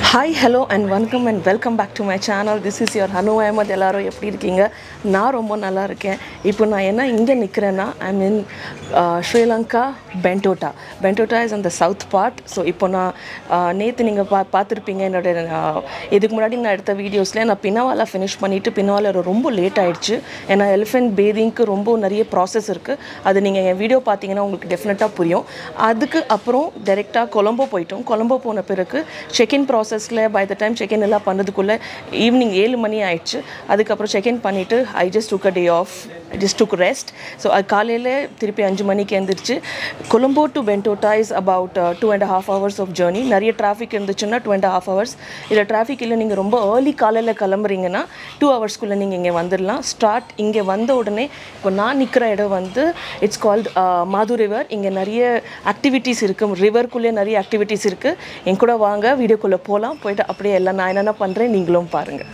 Hi hello and வணக்கம் and welcome back to my channel this is your Hanu Ahmed எல்லாரும் எப்படி இருக்கீங்க நான் ரொம்ப நல்லா இருக்கேன் இப்போ நான் என்ன இங்கே நிற்கிறேன்னா I mean Sri Lanka Bentota Bentota is அந்த சவுத் பார்ட் ஸோ இப்போ நான் நேற்று நீங்கள் பா பார்த்துருப்பீங்க என்னோட ஆஹ், இதுக்கு முன்னாடி நான் எடுத்த வீடியோஸில் நான் பின்னவாலா ஃபினிஷ் பண்ணிவிட்டு பின்னவாலா ரொம்ப லேட் ஆயிடுச்சு ஏன்னா எலிஃபென்ட் பேதிங்க்கு ரொம்ப நிறைய ப்ராசஸ் இருக்குது அது நீங்கள் என் வீடியோ பார்த்தீங்கன்னா உங்களுக்கு டெஃபினட்டாக புரியும் அதுக்கு அப்புறம் டைரெக்டாக கொலம்போ போயிட்டோம் கொலம்போ போன பிறகு செக்இன் ப்ராசஸில் பை த டைம் செக்இன் எல்லாம் பண்ணதுக்குள்ளே ஈவினிங் ஏழு மணி ஆயிடுச்சு அதுக்கப்புறம் செக்இன் பண்ணிவிட்டு I just took a day off I just took rest so அது காலையில் திருப்பி அஞ்சு மணிக்கு எழுந்திரிச்சு Colombo to Bentota is about two and half hours of journey நிறைய டிராஃபிக் இருந்துச்சுன்னா டூ அண்ட் ஹாஃப் ஹவர்ஸ் இல்லை டிராஃபிக் இல்லை நீங்கள் ரொம்ப ஏர்லி காலையில் கிளம்புறீங்கன்னா டூ ஹவர்ஸ்க்குள்ளே நீங்கள் இங்கே வந்துடலாம் ஸ்டார்ட் இங்கே வந்த உடனே இப்போ நான் நிற்கிற இடம் வந்து இட்ஸ் கால்ட் மாது ரிவர் இங்கே நிறைய ஆக்டிவிட்டீஸ் இருக்குது ரிவர்க்குள்ளே நிறைய ஆக்டிவிட்டீஸ் இருக்குது என் கூட வாங்க வீடியோக்குள்ளே போகலாம் போயிட்டு அப்படியே எல்லாம் நான் என்னென்ன பண்ணுறேன் நீங்களும் பாருங்கள்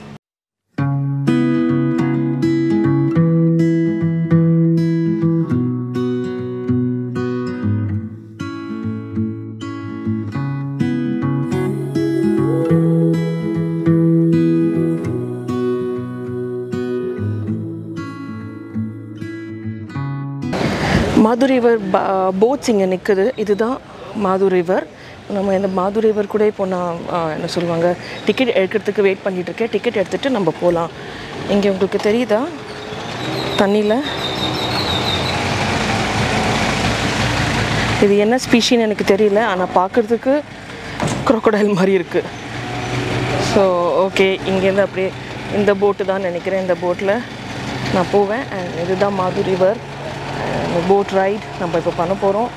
மாது ரிவர் போட்ஸ் இங்கே நிற்குது இதுதான் மாது ரிவர் நம்ம இந்த மாது ரிவர் கூட இப்போ நான் ஆ, என்ன சொல்லுவாங்க டிக்கெட் எடுக்கிறதுக்கு வெயிட் பண்ணிட்டு இருக்கேன் டிக்கெட் எடுத்துகிட்டு நம்ம போகலாம் இங்கே உங்களுக்கு தெரியுதா தண்ணியில் இது என்ன ஸ்பீஷின்னு எனக்கு தெரியல ஆனால் பார்க்குறதுக்கு crocodile மாதிரி இருக்குது ஸோ ஓகே இங்கேருந்து அப்படியே இந்த போட்டு தான் நினைக்கிறேன் இந்த போட்டில் நான் போவேன் அண்ட் இதுதான் மாது ரிவர் போட் ரைட் நம்ம இப்போ பண்ண போகிறோம்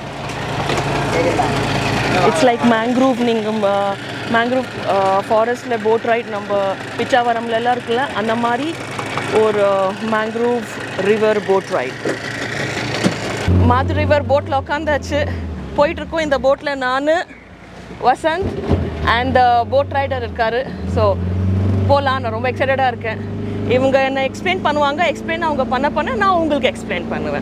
இட்ஸ் லைக் மேங்க்ரூவ் நீங்கள் மேங்க்ரூவ் ஃபாரஸ்ட்டில் போட் ரைட் நம்ம பிச்சாவரம்ல எல்லாம் இருக்குல்ல அந்த மாதிரி ஒரு மேங்க்ரூவ் ரிவர் போட் ரைட் மாது ரிவர் போட்டில் உட்காந்தாச்சு போயிட்டுருக்கோம் இந்த போட்டில் நான் வசந்த் அண்ட் போட் ரைடர் இருக்கார் ஸோ போகலாம் நான் ரொம்ப எக்ஸைட்டடாக இருக்கேன் இவங்க என்ன எக்ஸ்பிளைன் பண்ணுவாங்க எக்ஸ்பிளைன் அவங்க பண்ண பண்ண நான் உங்களுக்கு எக்ஸ்பிளைன் பண்ணுவேன்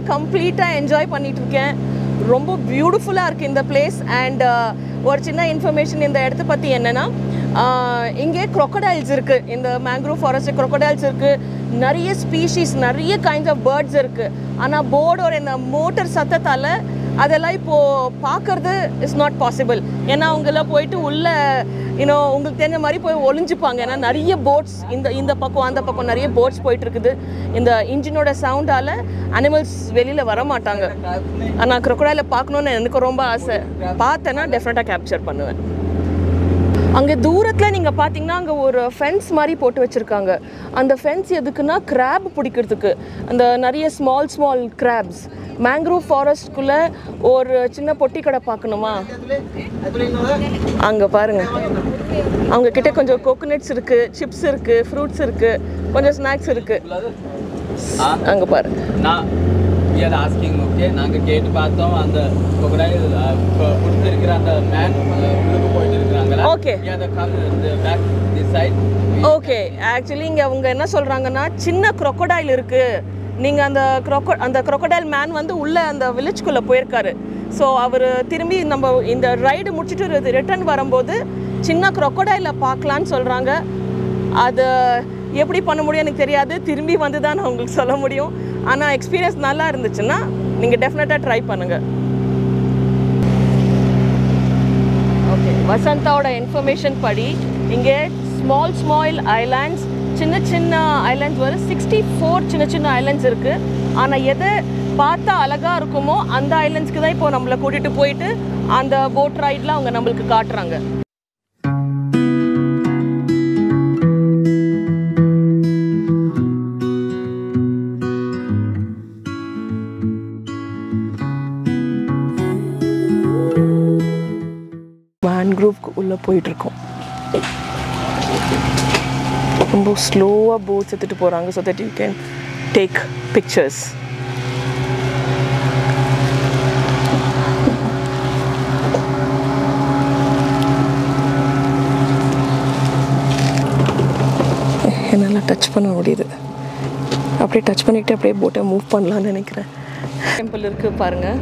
கம்ப்ளீட்டாக என்ஜாய் பண்ணிட்டு இருக்கேன் ரொம்ப பியூட்டிஃபுல்லாக இருக்குது இந்த பிளேஸ் அண்ட் ஒரு சின்ன இன்ஃபர்மேஷன் இந்த இடத்த பற்றி என்னென்னா இங்கே crocodiles இருக்குது இந்த மேங்க்ரோவ் ஃபாரஸ்ட் crocodiles இருக்குது நிறைய ஸ்பீஷீஸ் நிறைய கைண்ட்ஸ் ஆஃப் பேர்ட்ஸ் இருக்குது ஆனால் போர்டோட இந்த மோட்டர் சத்தத்தால் அதெல்லாம் இப்போது பார்க்கறது இஸ் நாட் பாசிபிள் ஏன்னா அவங்கெல்லாம் போயிட்டு உள்ள இன்னும் உங்களுக்கு தெரிஞ்ச மாதிரி போய் ஒளிஞ்சுப்பாங்க ஏன்னா நிறைய போட்ஸ் இந்த இந்த பக்கம் அந்த பக்கம் நிறைய போட்ஸ் போயிட்டு இருக்குது இந்த இன்ஜினோட சவுண்டால் அனிமல்ஸ் வெளியில் வர மாட்டாங்க ஆனால் crocodile பார்க்கணுன்னு எனக்கு ரொம்ப ஆசை பார்த்தேன்னா டெஃபினட்டாக கேப்சர் பண்ணுவேன் அங்கே தூரத்தில் நீங்கள் பார்த்தீங்கன்னா அங்கே ஒரு ஃபென்ஸ் மாதிரி போட்டு வச்சுருக்காங்க அந்த ஃபென்ஸ் எதுக்குன்னா கிராப் பிடிக்கிறதுக்கு அந்த நிறைய ஸ்மால் ஸ்மால் கிராப்ஸ் மேங்க்ரோவ் ஃபாரஸ்ட்குள்ளே ஒரு சின்ன பொட்டி கடை பார்க்கணுமா அங்கே பாருங்க அவங்க கிட்ட கொஞ்சம் கோகோனட்ஸ் இருக்குது சிப்ஸ் இருக்குது ஃப்ரூட்ஸ் இருக்குது கொஞ்சம் ஸ்நாக்ஸ் இருக்குது அங்கே பாருங்க நான் we are asking ஓகே நாங்க கேட்டு பார்த்தோம் அந்த crocodile, அஹ், இப்ப கொடுத்திருக்கிற அந்த மேன் உள்ளுக்கு போயிட்டு இருக்கிறாங்களா Okay. yeah the come the back this side okay actually இங்கே அவங்க என்ன சொல்கிறாங்கன்னா சின்ன crocodile இருக்குது நீங்கள் அந்த crocod அந்த crocodile மேன் வந்து உள்ளே அந்த வில்லேஜ்குள்ளே போயிருக்காரு ஸோ அவர் திரும்பி நம்ம இந்த ரைடு முடிச்சுட்டு ரிட்டர்ன் வரும்போது சின்ன crocodile பார்க்கலான்னு சொல்கிறாங்க அது எப்படி பண்ண முடியும் எனக்கு தெரியாது திரும்பி வந்து தான் நான் உங்களுக்கு சொல்ல முடியும் ஆனால் எக்ஸ்பீரியன்ஸ் நல்லா இருந்துச்சுன்னா நீங்கள் டெஃபினட்டாக ட்ரை பண்ணுங்கள் ஓகே வசந்தாவோட இன்ஃபர்மேஷன் படி இங்கே ஸ்மால் ஸ்மால் ஐலாண்ட்ஸ் சின்ன சின்ன ஐலாண்ட்ஸ் வரும் சிக்ஸ்டி ஃபோர் சின்ன சின்ன ஐலாண்ட்ஸ் இருக்குது ஆனால் எதை பார்த்தா அழகாக இருக்குமோ அந்த ஐலாண்ட்ஸ்க்கு தான் இப்போ நம்மளை கூட்டிகிட்டு போயிட்டு அந்த போட் ரைடில் அவங்க நம்மளுக்கு காட்டுறாங்க மேன்க்ரூவ்க்கு உள்ளே போயிட்டுருக்கோம் ரொம்ப ஸ்லோவாக போட்ஸ் எடுத்துகிட்டு போகிறாங்க so that you can take pictures என்னால் டச் பண்ண முடியுது அப்படியே டச் பண்ணிவிட்டு அப்படியே போட்டை மூவ் பண்ணலாம்னு நினைக்கிறேன் டெம்பிள் இருக்குது பாருங்கள்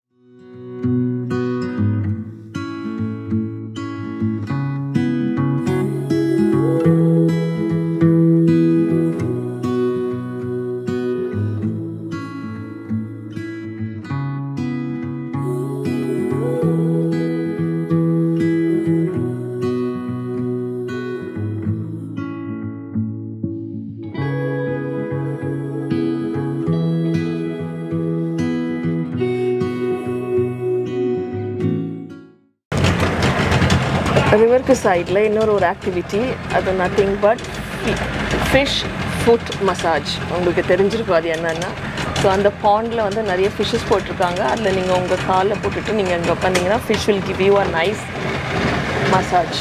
ரிவருக்கு சைடில் இன்னொரு ஒரு ஆக்டிவிட்டி அது nothing but fish foot massage உங்களுக்கு தெரிஞ்சிருக்கும் அது என்னென்னா ஸோ அந்த பாண்டில் வந்து நிறைய ஃபிஷ்ஷஸ் போட்டிருக்காங்க அதில் நீங்கள் உங்கள் காலில் போட்டுட்டு நீங்கள் இங்கே உட்காந்தீங்கன்னா fish will give you a nice massage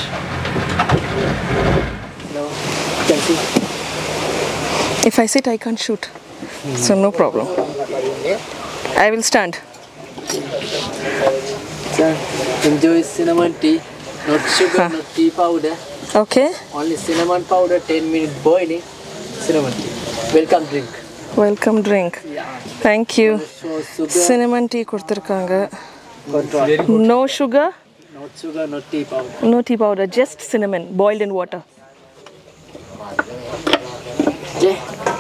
hello you can see if I sit I can't shoot so no problem I will stand Sir, enjoy cinnamon tea not sugar not tea powder okay only cinnamon powder 10 minute boiling cinnamon tea welcome drink welcome drink thank you so sugar cinnamon tea கொடுத்துருக்காங்க control no sugar not sugar not tea powder No tea powder, just cinnamon boiled in water. okay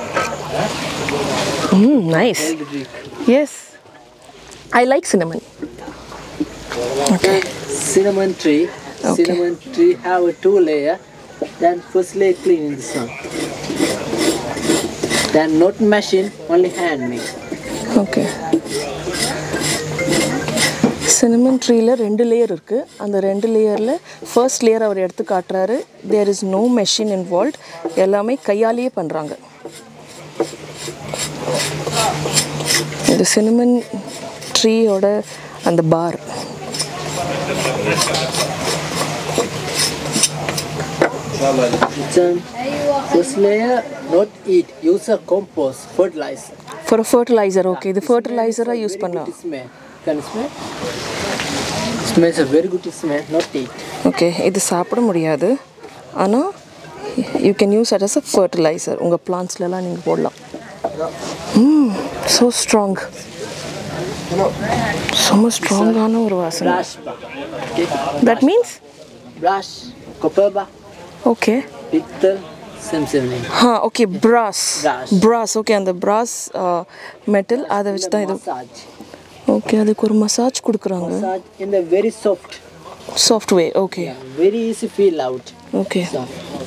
Mm, nice. healthy drink Yes. I like cinnamon. okay cinnamon tree Okay. cinnamon tree have a two layer then first layer clean in the sun then not machine only hand made okay cinnamon ட்ரீயில் ரெண்டு layer இருக்குது அந்த ரெண்டு லேயரில் first layer அவர் எடுத்து காட்டுறாரு there is no machine involve எல்லாமே கையாலேயே பண்ணுறாங்க இந்த சினமன் ட்ரீயோட அந்த bar It's um, first layer not eat use a compost fertilizer for fertilizer okay இது ஃபர்டிலைசராக யூஸ் பண்ணலாம் Good smell can you smell smells a very good smell not eat okay இது சாப்பிட முடியாது ஆனால் you can use at as a fertilizer உங்கள் பிளான்ஸ்லலாம் நீங்கள் போடலாம் ம் ஸோ ஸ்ட்ராங் செம்ம ஸ்ட்ராங்கான ஒரு வாசனை Brush bar. Okay. That means Brush, copper bar, okay pittal, same same name. Ah okay brass Brass. Brass okay அந்த பிராஸ் மெட்டல் அதை வச்சு தான் இது Massage. ஓகே அதுக்கு ஒரு மசாஜ் கொடுக்குறாங்க Massage in the very soft, soft way okay very easy feel out. Okay So,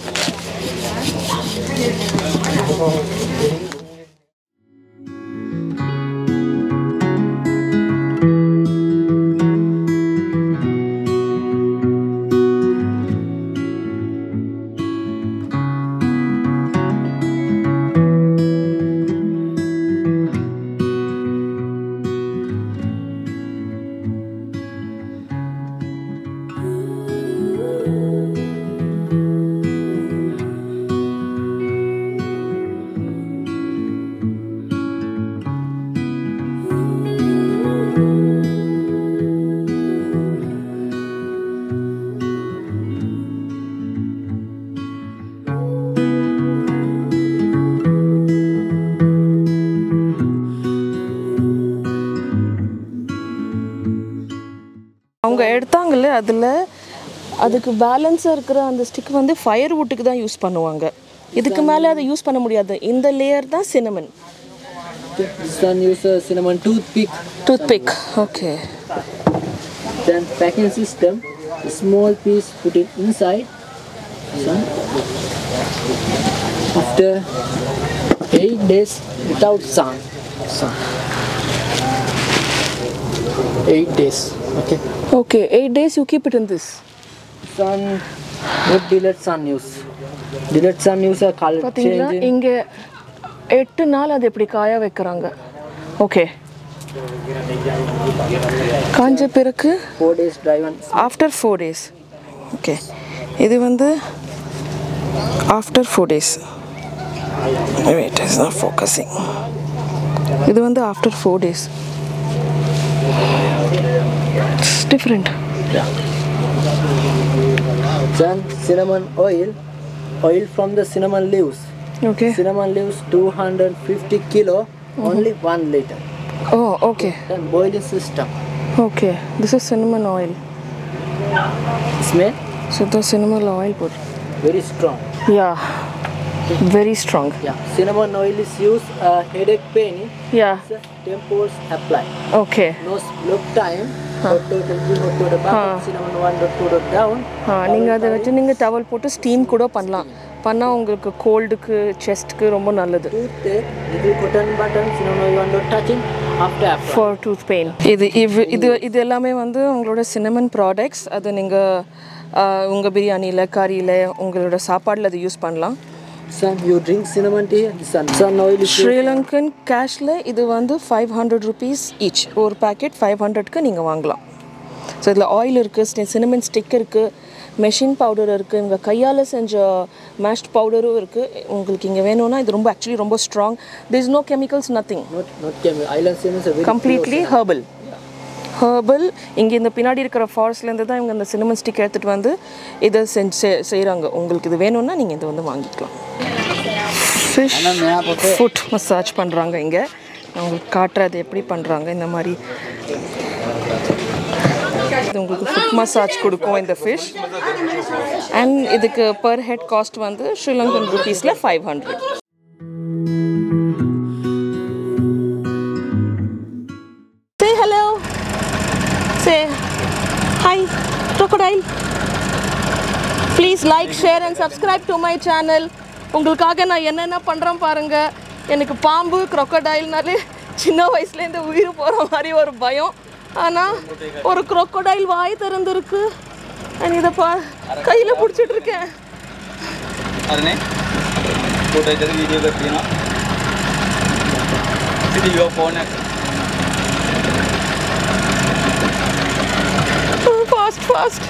அவங்க எடுத்தாங்கல்ல அதில் அதுக்கு பேலன்ஸாக இருக்கிற அந்த ஸ்டிக் வந்து ஃபயர் வுட்டுக்கு தான் யூஸ் பண்ணுவாங்க இதுக்கு மேலே அதை யூஸ் பண்ண முடியாது இந்த லேயர் தான் cinnamon okay. This one use a cinnamon toothpick. Toothpick okay Then packing system, a small piece put it inside. This one. After eight days without sun. sun. Eight days. Okay. Okay eight days you keep it in this Sun, not delete sun use. Delete sun use a color பார்த்தீங்களா change. in- இங்கே எட்டு நாள் அது எப்படி காய வைக்கிறாங்க okay காஞ்ச பிறகு Four days dry one. After four days okay இது வந்து after four days wait is not focusing இது வந்து after four days different Then cinnamon oil, oil from the cinnamon leaves. Okay Cinnamon leaves 250 kilo, only one liter. Oh okay Then boiling system. Okay this is cinnamon oil Smell சுத்த cinnamon oil போட்டு very strong. Yeah very strong Yeah, cinnamon oil is used uh, headache pain. Yeah It's a temples apply. Okay No look time. Hot to the hot to the back. Cinnamon one dot two dot down. நீங்கள் அதை வச்சு நீங்கள் towel போட்டு steam கூட பண்ணலாம் பண்ணால் உங்களுக்கு கோல்டுக்கு செஸ்ட்க்கு ரொம்ப நல்லது Toothache, little cotton button. Cinnamon oil one dot touching. After apply. For tooth pain இது இவ் இது இது எல்லாமே வந்து உங்களோட சினமன் ப்ராடக்ட்ஸ் அது நீங்கள் உங்கள் பிரியாணியில் கறியில் உங்களோட சாப்பாடில் அதை யூஸ் பண்ணலாம் Son, you drink cinnamon tea. This one, sun oil is used. Sri Lankan கேஷில் இது வந்து ஃபைவ் ஹண்ட்ரட் ருபீஸ் ஈச் ஒரு பேக்கெட் ஃபைவ் ஹண்ட்ரட்க்கு நீங்கள் வாங்கலாம் ஸோ இதில் ஆயில் இருக்குது சினமன் ஸ்டிக் இருக்குது மெஷின் பவுடர் இருக்குது இங்கே கையால் செஞ்ச மேஷ்ட் பவுடரும் இருக்குது உங்களுக்கு இங்கே வேணும்னா இது ரொம்ப ஆக்சுவலி ரொம்ப strong this is no chemicals nothing Not not chemical. Island cinnamon is a very completely herbal herbal இங்கே இந்த பின்னாடி இருக்கிற ஃபாரஸ்ட்லேருந்து தான் இவங்க இந்த சினமன் ஸ்டிக் எடுத்துகிட்டு வந்து இதை செஞ்சு செய்கிறாங்க உங்களுக்கு இது வேணும்னா நீங்கள் இதை வந்து வாங்கிக்கலாம் ஃபிஷ் ஃபுட் மசாஜ் பண்ணுறாங்க இங்கே நான் உங்களுக்கு காட்டுறது எப்படி பண்ணுறாங்க இந்த மாதிரி இது உங்களுக்கு ஃபுட் மசாஜ் கொடுக்கும் இந்த ஃபிஷ் அண்ட் இதுக்கு பர் ஹெட் காஸ்ட் வந்து ஸ்ரீலங்கன் ருபீஸில் five hundred Say hello. Say hi, crocodile. Please like, share and subscribe to my channel. உங்களுக்காக நான் என்னென்ன பண்ணுறேன் பாருங்க எனக்கு பாம்பு crocodileனாலே சின்ன வயசுலேருந்து உயிர் போகிற மாதிரி ஒரு பயம் ஆனால் ஒரு crocodile வாய் திறந்துருக்கு நான் இதை பா கையில் பிடிச்சிட்டு இருக்கேன் ಅದನ್ನೇ ಫೋಟೋ ಇದ್ದದ್ದು ವೀಡಿಯೋ ಬರ್ತೀನೋ ಇದು phone fast fast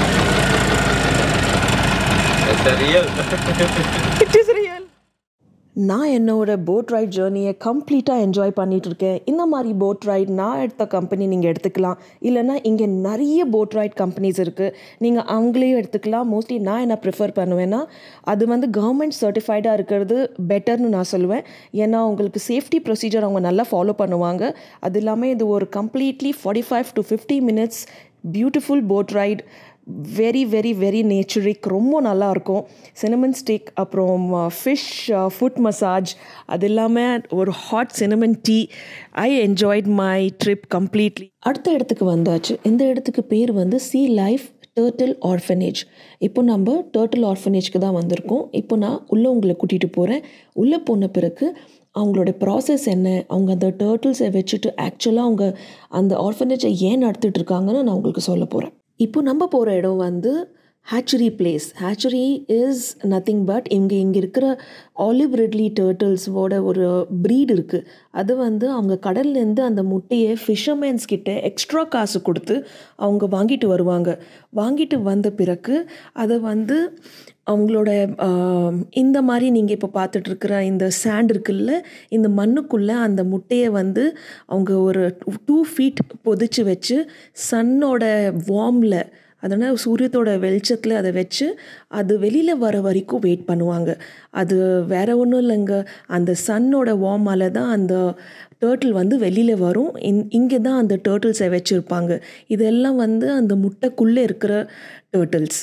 real it is real நான் என்னோட போட் ரைட் ஜேர்னியை கம்ப்ளீட்டாக என்ஜாய் பண்ணிட்டு இருக்கேன் இந்த மாதிரி போட் ரைட் நான் எடுத்த கம்பெனி நீங்கள் எடுத்துக்கலாம் இல்லைன்னா இங்கே நிறைய போட் ரைட் கம்பெனிஸ் இருக்குது நீங்கள் அவங்களையும் எடுத்துக்கலாம் மோஸ்ட்லி நான் என்ன ப்ரிஃபர் பண்ணுவேன்னா அது வந்து கவர்மெண்ட் சர்டிஃபைடாக இருக்கிறது பெட்டர்னு நான் சொல்லுவேன் ஏன்னா உங்களுக்கு சேஃப்டி ப்ரொசீஜர் அவங்க நல்லா ஃபாலோ பண்ணுவாங்க அது இல்லாமல் இது ஒரு completely forty five to fifty minutes beautiful boat ride very very very natural ரொம்ப நல்லாயிருக்கும் சினமன் ஸ்டிக் அப்புறம் ஃபிஷ் ஃபுட் மசாஜ் அது இல்லாமல் ஒரு hot cinnamon tea I enjoyed my trip completely அடுத்த இடத்துக்கு வந்தாச்சு இந்த இடத்துக்கு பேர் வந்து சி லைஃப் டேர்ட்டில் ஆர்ஃபனேஜ் இப்போ நம்ம டேர்ட்டில் ஆர்ஃபனேஜ்க்கு தான் வந்திருக்கோம் இப்போ நான் உள்ளே உங்களை கூட்டிகிட்டு போகிறேன் உள்ளே போன பிறகு அவங்களோட ப்ராசஸ் என்ன அவங்க அந்த டேர்ட்டில்ஸை வச்சுட்டு ஆக்சுவலாக அவங்க அந்த ஆர்ஃபனேஜை ஏன் நடத்திட்டு இருக்காங்கன்னு நான் உங்களுக்கு சொல்ல போகிறேன் இப்போ நம்ம போகிற இடம் வந்து hatchery place hatchery is nothing but இங்கே இங்கே இருக்கிற ஆலிவ் ரெட்லி டேர்ட்டில்ஸோட ஒரு ப்ரீட் இருக்குது அது வந்து அவங்க கடல்லேருந்து அந்த முட்டையை ஃபிஷர்மேன்ஸ் கிட்ட எக்ஸ்ட்ரா காசு கொடுத்து அவங்க வாங்கிட்டு வருவாங்க வாங்கிட்டு வந்த பிறகு அதை வந்து அவங்களோட இந்த மாதிரி நீங்கள் இப்போ பார்த்துட்ருக்கிற இந்த சாண்ட் இருக்குல்ல இந்த மண்ணுக்குள்ளே அந்த முட்டையை வந்து அவங்க ஒரு டூ ஃபீட் பொதிச்சு வச்சு சன்னோட வார்மில் அதனால் சூரியத்தோட வெளிச்சத்தில் அதை வச்சு அது வெளியில் வர வரைக்கும் வெயிட் பண்ணுவாங்க அது வேற ஒன்றும் இல்லைங்க அந்த சன்னோட வார்மால் தான் அந்த டேர்ட்டில் வந்து வெளியில் வரும் இன் இங்கே தான் அந்த டேர்ட்டில்ஸை வச்சுருப்பாங்க இதெல்லாம் வந்து அந்த முட்டைக்குள்ளே இருக்கிற டேர்ட்டில்ஸ்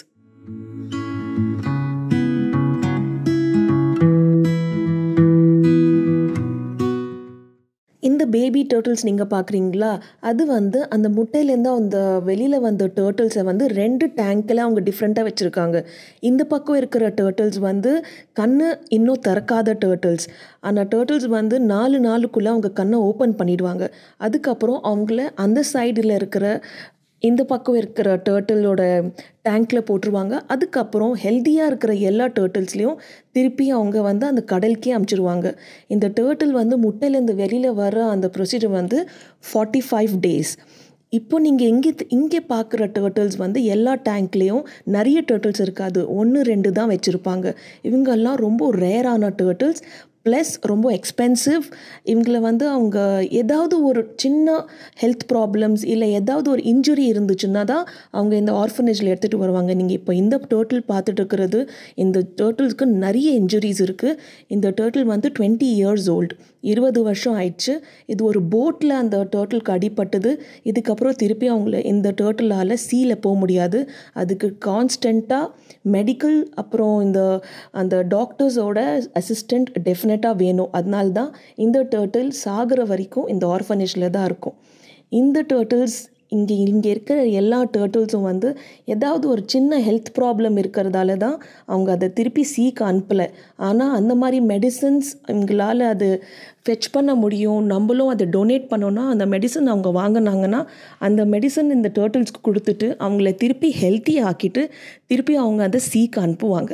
இந்த பேபி டேர்ட்டில்ஸ் நீங்கள் பார்க்குறீங்களா அது வந்து அந்த முட்டையிலேருந்து அந்த வெளியில் வந்த டேர்ட்டில்ஸை வந்து ரெண்டு டேங்க்கில் அவங்க டிஃப்ரெண்ட்டாக வச்சுருக்காங்க இந்த பக்கம் இருக்கிற டேர்ட்டில்ஸ் வந்து கண்ணு இன்னும் திறக்காத டேர்ட்டில்ஸ் ஆனால் டேர்ட்டில்ஸ் வந்து நாலு நாளுக்குள்ளே அவங்க கண்ணை ஓப்பன் பண்ணிடுவாங்க அதுக்கப்புறம் அவங்கள அந்த சைடில் இருக்கிற இந்த பக்கம் இருக்கிற டேர்ட்டிலோட டேங்க்கில் போட்டுருவாங்க அதுக்கப்புறம் ஹெல்த்தியாக இருக்கிற எல்லா டேர்ட்டில்ஸ்லேயும் திருப்பி அவங்க வந்து அந்த கடலுக்கே அமுச்சிருவாங்க இந்த டேர்ட்டில் வந்து முட்டையிலேருந்து வெளியில் வர அந்த ப்ரொசீஜர் வந்து ஃபார்ட்டி ஃபைவ் டேஸ் இப்போ நீங்கள் எங்கே இங்கே பார்க்குற டேர்ட்டில்ஸ் வந்து எல்லா டேங்க்லேயும் நிறைய டேர்ட்டில்ஸ் இருக்காது ஒன்று ரெண்டு தான் வச்சுருப்பாங்க இவங்கெல்லாம் ரொம்ப ரேரான டேர்ட்டில்ஸ் ப்ளஸ் ரொம்ப எக்ஸ்பென்சிவ் இவங்களை வந்து அவங்க ஏதாவது ஒரு சின்ன ஹெல்த் ப்ராப்ளம்ஸ் இல்லை ஏதாவது ஒரு இன்ஜுரி இருந்துச்சுன்னா தான் அவங்க இந்த ஆர்ஃபனேஜில் எடுத்துகிட்டு வருவாங்க நீங்கள் இப்போ இந்த டேர்ட்டில் பார்த்துட்டு இருக்கிறது இந்த டேர்ட்டில்ஸ்க்கு நிறைய இன்ஜுரிஸ் இருக்குது இந்த டேர்ட்டில் வந்து டுவெண்ட்டி இயர்ஸ் ஓல்டு இருபது வருஷம் ஆயிடுச்சு இது ஒரு போட்டில் அந்த டேர்ட்டிலுக்கு அடிப்பட்டது இதுக்கப்புறம் திருப்பி அவங்கள இந்த டேர்ட்டிலால் சீல போக முடியாது அதுக்கு கான்ஸ்டண்ட்டாக மெடிக்கல் அப்புறம் இந்த அந்த டாக்டர்ஸோட அசிஸ்டண்ட் டெஃபினட்டாக வேணும் அதனால தான் இந்த டேர்ட்டில் சாகிற வரைக்கும் இந்த ஆர்ஃபனேஜில் தான் இருக்கும் இந்த டேர்ட்டில்ஸ் இங்கே இங்கே இருக்கிற எல்லா டேர்ட்டில்ஸும் வந்து ஏதாவது ஒரு சின்ன ஹெல்த் ப்ராப்ளம் இருக்கிறதால தான் அவங்க அதை திருப்பி சீக்க அனுப்பலை ஆனால் அந்த மாதிரி மெடிசன்ஸ் எங்களால் அது ஃபெச் பண்ண முடியும் நம்மளும் அதை டொனேட் பண்ணோன்னா அந்த மெடிசன் அவங்க வாங்கினாங்கன்னா அந்த மெடிசன் இந்த டேர்ட்டில்ஸ்க்கு கொடுத்துட்டு அவங்கள திருப்பி ஹெல்த்தி ஆக்கிட்டு திருப்பி அவங்க அதை சீக்க அனுப்புவாங்க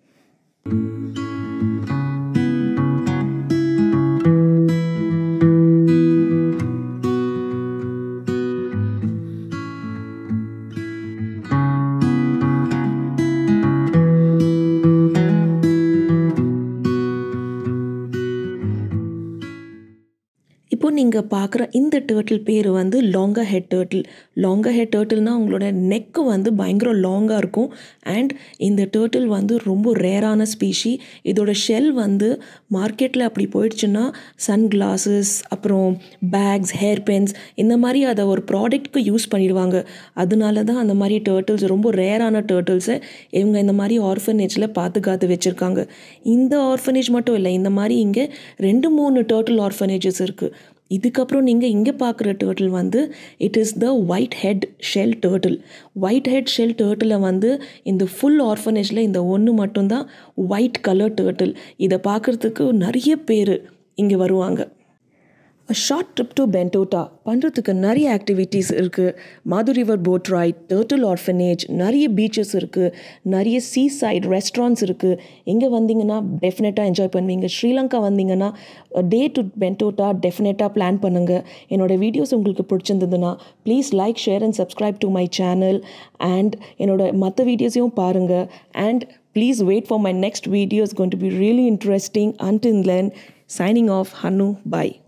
இப்போ நீங்கள் பார்க்குற இந்த டேர்ட்டில் பேர் வந்து லாங்கா ஹெட் டேர்ட்டில் லாங்கா ஹெட் டேர்ட்டில்னால் உங்களோட நெக்கு வந்து பயங்கர லாங்காக இருக்கும் அண்ட் இந்த டேர்ட்டில் வந்து ரொம்ப ரேரான ஸ்பீஷி இதோட ஷெல் வந்து மார்க்கெட்டில் அப்படி போயிடுச்சுன்னா சன் கிளாஸஸ் அப்புறம் பேக்ஸ் ஹேர் பென்ஸ் இந்த மாதிரி அதை ஒரு ப்ராடக்ட்க்கு யூஸ் பண்ணிடுவாங்க அதனால தான் அந்த மாதிரி டேர்ட்டில்ஸ் ரொம்ப ரேரான டேர்ட்டில்ஸை இவங்க இந்த மாதிரி ஆர்ஃபனேஜில் பாதுகாத்து வச்சுருக்காங்க இந்த ஆர்ஃபனேஜ் மட்டும் இல்லை இந்த மாதிரி இங்கே ரெண்டு மூணு டேர்ட்டில் ஆர்ஃபனேஜஸ் இருக்குது இதுக்கப்புறம் நீங்கள் இங்கே பார்க்குற டேர்ட்டில் வந்து it is the white head shell turtle white head shell turtle வந்து இந்த ஃபுல் ஆர்ஃபனேஜில் இந்த ஒன்று மட்டும்தான் ஒயிட் கலர் டேர்ட்டில் இதை பார்க்குறதுக்கு நிறைய பேர் இங்கே வருவாங்க ஷார்ட் ட்ரிப் டு பென்டோட்டா பண்ணுறதுக்கு நிறைய ஆக்டிவிட்டீஸ் இருக்குது Madu river boat ride turtle orphanage நிறைய பீச்சஸ் இருக்குது நிறைய சீ சைட் ரெஸ்டாரண்ட்ஸ் இருக்குது எங்கே வந்தீங்கன்னா டெஃபினட்டாக என்ஜாய் பண்ணுவீங்க ஸ்ரீலங்கா வந்தீங்கன்னா டே டு பென்டோட்டா டெஃபினட்டாக பிளான் பண்ணுங்கள் என்னோடய வீடியோஸ் உங்களுக்கு பிடிச்சிருந்ததுன்னா please like share and subscribe to my channel and என்னோட மற்ற வீடியோஸையும் பாருங்கள் and Please wait for my next video. It's going to be really interesting. Until then, signing off, Hanu. Bye.